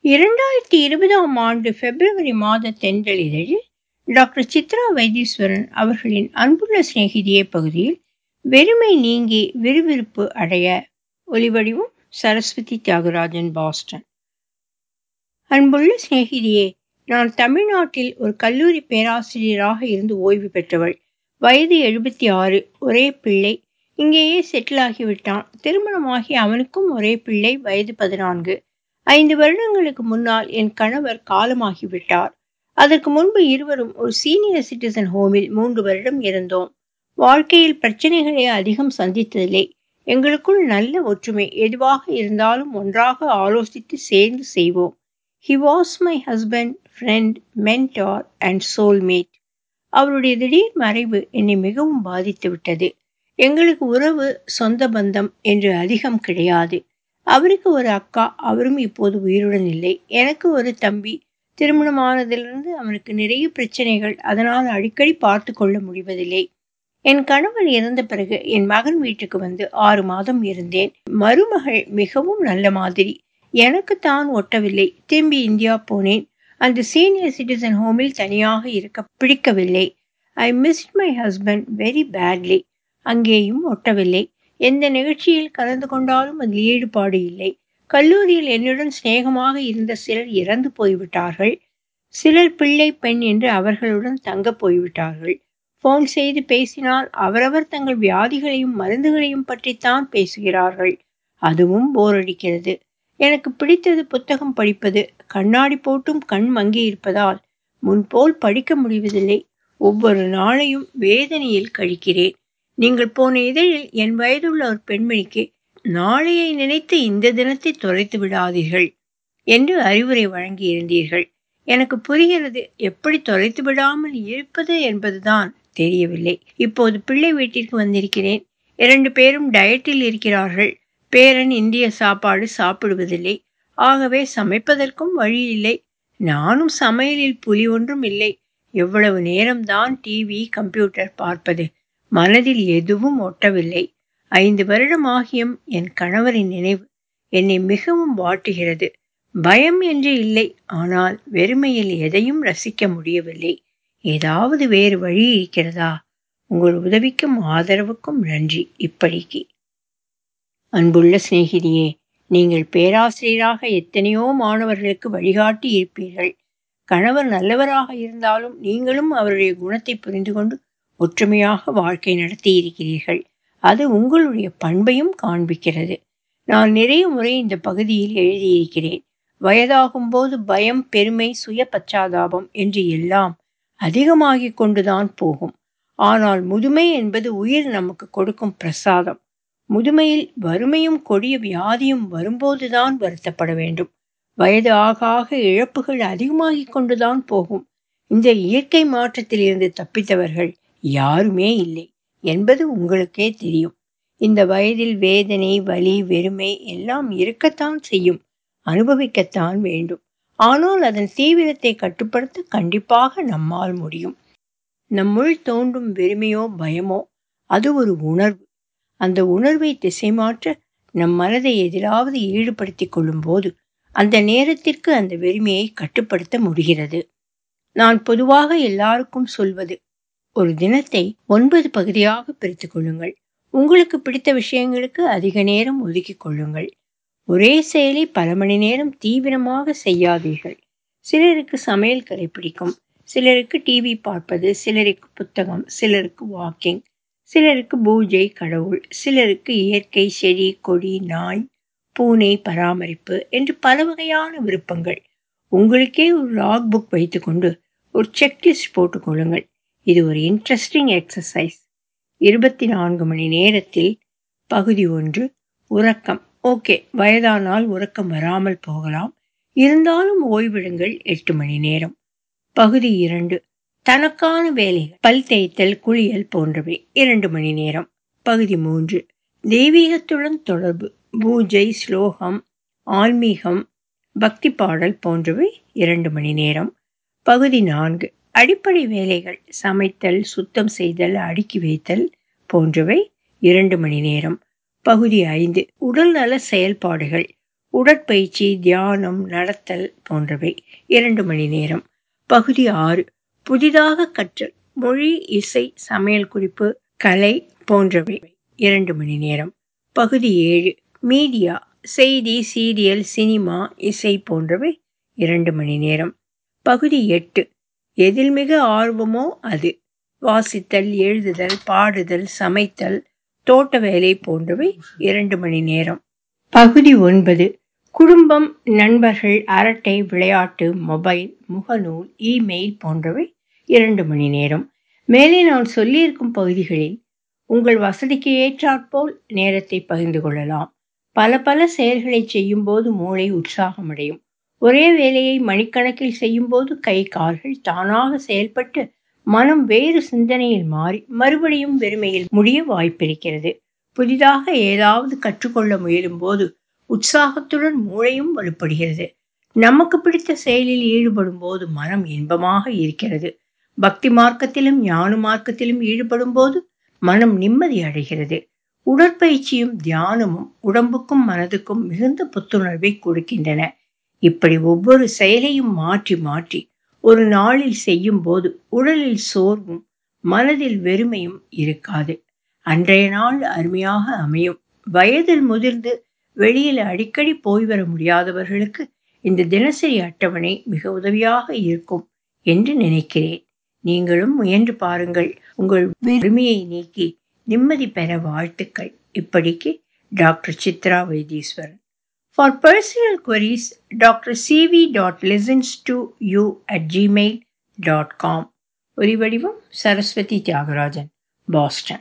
இரண்டாயிரத்தி இருபதாம் ஆண்டு பிப்ரவரி மாத தென்றலிதழில் டாக்டர் சித்ரா வைத்தீஸ்வரன் அவர்களின் அன்புள்ள சிநேகிதியே பகுதியில் வெறுமை நீங்கி விறுவிறுப்பு அடைய ஒலிவடிவம் சரஸ்வதி தியாகராஜன் பாஸ்டன் அன்புள்ள சிநேகிதியே நான் தமிழ்நாட்டில் ஒரு கல்லூரி பேராசிரியராக இருந்து ஓய்வு பெற்றவள் வயது எழுபத்தி ஆறு ஒரே பிள்ளை இங்கேயே செட்டில் ஆகிவிட்டான் திருமணமாகி அவனுக்கும் ஒரே பிள்ளை வயது பதினான்கு ஐந்து வருடங்களுக்கு முன்னால் என் கணவர் காலமாகிவிட்டார் அதற்கு முன்பு இருவரும் ஒரு சீனியர் சிட்டிசன் ஹோமில் மூன்று வருடம் இருந்தோம் வாழ்க்கையில் பிரச்சனைகளை அதிகம் சந்தித்ததில்லை எங்களுக்குள் நல்ல ஒற்றுமை எதுவாக இருந்தாலும் ஒன்றாக ஆலோசித்து சேர்ந்து செய்வோம் he was my husband friend mentor and soulmate அவருடைய திடீர் மறைவு என்னை மிகவும் பாதித்து விட்டது எங்களுக்கு உறவு சொந்த பந்தம் என்று அதிகம் கிடையாது அவருக்கு ஒரு அக்கா அவரும் இப்போது உயிருடன் இல்லை எனக்கு ஒரு தம்பி திருமணமானதிலிருந்து அவனுக்கு நிறைய பிரச்சனைகள் அதனால் அடிக்கடி பார்த்து கொள்ள முடிவதில்லை என் கணவர் இறந்த பிறகு என் மகன் வீட்டுக்கு வந்து ஆறு மாதம் இருந்தேன் மருமகள் மிகவும் நல்ல மாதிரி எனக்கு தான் ஒட்டவில்லை திரும்பி இந்தியா போனேன் அந்த சீனியர் சிட்டிசன் ஹோமில் தனியாக இருக்க பிடிக்கவில்லை I missed my husband very badly அங்கேயும் ஒட்டவில்லை எந்த நிகழ்ச்சியில் கலந்து கொண்டாலும் அதில் ஈடுபாடு இல்லை கல்லூரியில் என்னுடன் சிநேகமாக இருந்த சிலர் இறந்து போய்விட்டார்கள் சிலர் பிள்ளை பெண் என்று அவர்களுடன் தங்க போய்விட்டார்கள் போன் செய்து பேசினால் அவரவர் தங்கள் வியாதிகளையும் மருந்துகளையும் பற்றித்தான் பேசுகிறார்கள் அதுவும் போர் அடிக்கிறது எனக்கு பிடித்தது புத்தகம் படிப்பது கண்ணாடி போட்டும் கண் மங்கி இருப்பதால் முன்போல் படிக்க முடிவதில்லை ஒவ்வொரு நாளையும் வேதனையில் கழிக்கிறேன் நீங்கள் போன இதழில் என் வயதுள்ள ஒரு பெண்மணிக்கு நாளையை நினைத்து இந்த தினத்தை தொலைத்து விடாதீர்கள் என்று அறிவுரை வழங்கியிருந்தீர்கள் எனக்கு புரிகிறது எப்படி தொலைத்து விடாமல் இருப்பது என்பதுதான் தெரியவில்லை இப்போது பிள்ளை வீட்டிற்கு வந்திருக்கிறேன் இரண்டு பேரும் டயட்டில் இருக்கிறார்கள் பேரன் இந்திய சாப்பாடு சாப்பிடுவதில்லை ஆகவே சமைப்பதற்கும் வழி இல்லை நானும் சமையலில் புலி ஒன்றும் இல்லை எவ்வளவு நேரம்தான் டிவி கம்ப்யூட்டர் பார்ப்பது மனதில் எதுவும் ஒட்டவில்லை ஐந்து வருடம் ஆகியும் என் கணவரின் நினைவு என்னை மிகவும் வாட்டுகிறது பயம் என்று இல்லை ஆனால் வெறுமையில் எதையும் ரசிக்க முடியவில்லை ஏதாவது வேறு வழி இருக்கிறதா உங்கள் உதவிக்கும் ஆதரவுக்கும் நன்றி இப்படிக்கு அன்புள்ள சிநேகிதியே நீங்கள் பேராசிரியராக எத்தனையோ மாணவர்களுக்கு வழிகாட்டி இருப்பீர்கள் கணவர் நல்லவராக இருந்தாலும் நீங்களும் அவருடைய குணத்தை புரிந்து கொண்டு ஒற்றுமையாக வாழ்க்கை நடத்தி இருக்கிறீர்கள் அது உங்களுடைய பண்பையும் காண்பிக்கிறது நான் நிறைய முறை இந்த பகுதியில் எழுதியிருக்கிறேன் வயதாகும் போது பயம் பெருமை சுய பச்சாதாபம் என்று எல்லாம் அதிகமாகிக் கொண்டுதான் போகும் ஆனால் முதுமை என்பது உயிர் நமக்கு கொடுக்கும் பிரசாதம் முதுமையில் வறுமையும் கொடிய வியாதியும் வரும்போதுதான் வருத்தப்பட வேண்டும் வயது ஆக ஆக இழப்புகள் அதிகமாகிக் கொண்டுதான் போகும் இந்த இயற்கை மாற்றத்தில் இருந்து தப்பித்தவர்கள் யாருமே இல்லை என்பது உங்களுக்கே தெரியும் இந்த வயதில் வேதனை வலி வெறுமை எல்லாம் இருக்கத்தான் செய்யும் அனுபவிக்கத்தான் வேண்டும் ஆனால் அதன் தீவிரத்தை கட்டுப்படுத்த கண்டிப்பாக நம்மால் முடியும் நம்முள் தோன்றும் வெறுமையோ பயமோ அது ஒரு உணர்வு அந்த உணர்வை திசை மாற்ற நம் மனதை எதிலாவது ஈடுபடுத்தி கொள்ளும் போது அந்த நேரத்திற்கு அந்த வெறுமையை கட்டுப்படுத்த முடிகிறது நான் பொதுவாக எல்லாருக்கும் சொல்வது ஒரு தினத்தை ஒன்பது பகுதியாக பிரித்து கொள்ளுங்கள் உங்களுக்கு பிடித்த விஷயங்களுக்கு அதிக நேரம் ஒதுக்கிக் கொள்ளுங்கள் ஒரே செயலை பல மணி நேரம் தீவிரமாக செய்யாதீர்கள் சிலருக்கு சமையல் கலை பிடிக்கும் சிலருக்கு டிவி பார்ப்பது சிலருக்கு புத்தகம் சிலருக்கு வாக்கிங் சிலருக்கு பூஜை கடவுள் சிலருக்கு இயற்கை செடி கொடி நாய் பூனை பராமரிப்பு என்று பல வகையான விருப்பங்கள் உங்களுக்கே ஒரு லாக் புக் வைத்துக்கொண்டு ஒரு செக்லிஸ்ட் போட்டுக்கொள்ளுங்கள் இது ஒரு இன்ட்ரெஸ்டிங் எக்ஸசைஸ் இருபத்தி நான்கு மணி நேரத்தில் பகுதி ஒன்று உறக்கம் ஓகே வயதானால் உறக்கம் வராமல் போகலாம் இருந்தாலும் ஓய்விடுங்கள் எட்டு மணி நேரம் பகுதி இரண்டு தனக்கான வேலைகள் பல் தேய்த்தல் குளியல் போன்றவை இரண்டு மணி நேரம் பகுதி மூன்று தெய்வீகத்துடன் தொடர்பு பூஜை ஸ்லோகம் ஆன்மீகம் பக்தி பாடல் போன்றவை இரண்டு மணி நேரம் பகுதி நான்கு அடிப்படை வேலைகள் சமைத்தல் சுத்தம் செய்தல் அடுக்கி வைத்தல் போன்றவை இரண்டு மணி நேரம் பகுதி ஐந்து உடல்நல செயல்பாடுகள் உடற்பயிற்சி தியானம் நடத்தல் போன்றவை இரண்டு மணி நேரம் பகுதி ஆறு புதிதாக கற்றல் மொழி இசை சமையல் குறிப்பு கலை போன்றவை இரண்டு மணி நேரம் பகுதி ஏழு மீடியா செய்தி சீரியல் சினிமா இசை போன்றவை இரண்டு மணி நேரம் பகுதி எட்டு எதில் மிக ஆர்வமோ அது வாசித்தல் எழுதுதல் பாடுதல் சமைத்தல் தோட்ட வேலை போன்றவை இரண்டு மணி நேரம் பகுதி ஒன்பது குடும்பம் நண்பர்கள் அரட்டை விளையாட்டு மொபைல் முகநூல் இமெயில் போன்றவை இரண்டு மணி நேரம் மேலே நான் சொல்லியிருக்கும் பகுதிகளில் உங்கள் வசதிக்கு ஏற்றாற்போல் நேரத்தை பகிர்ந்து கொள்ளலாம் பல பல செயல்களை செய்யும் போது மூளை உற்சாகமடையும் ஒரே வேலையை மணிக்கணக்கில் செய்யும் போது கை கால்கள் தானாக செயல்பட்டு மனம் வேறு சிந்தனையில் மாறி மறுபடியும் வெறுமையில் முடிய வாய்ப்பிருக்கிறது புதிதாக ஏதாவது கற்றுக்கொள்ள முயலும் போது உற்சாகத்துடன் மூளையும் வலுப்படுகிறது நமக்கு பிடித்த செயலில் ஈடுபடும் போது மனம் இன்பமாக இருக்கிறது பக்தி மார்க்கத்திலும் ஞான மார்க்கத்திலும் ஈடுபடும் போது மனம் நிம்மதி அடைகிறது உடற்பயிற்சியும் தியானமும் உடம்புக்கும் மனதுக்கும் மிகுந்த புத்துணர்வை கொடுக்கின்றன இப்படி ஒவ்வொரு செயலையும் மாற்றி மாற்றி ஒரு நாளில் செய்யும் போது உடலில் சோர்வும் மனதில் வெறுமையும் இருக்காது அன்றைய நாள் அருமையாக அமையும் வயதில் முதிர்ந்து வெளியில் அடிக்கடி போய் வர முடியாதவர்களுக்கு இந்த தினசரி அட்டவணை மிக உதவியாக இருக்கும் என்று நினைக்கிறேன் நீங்களும் முயன்று பாருங்கள் உங்கள் வெறுமையை நீக்கி நிம்மதி பெற வாழ்த்துக்கள் இப்படிக்கு doctor Chitra Vaitheeswaran for personal queries doctor CV dot listens to you at Gmail dot com ஒலிவடிவம் சரஸ்வதி தியாகராஜன் பாஸ்டன்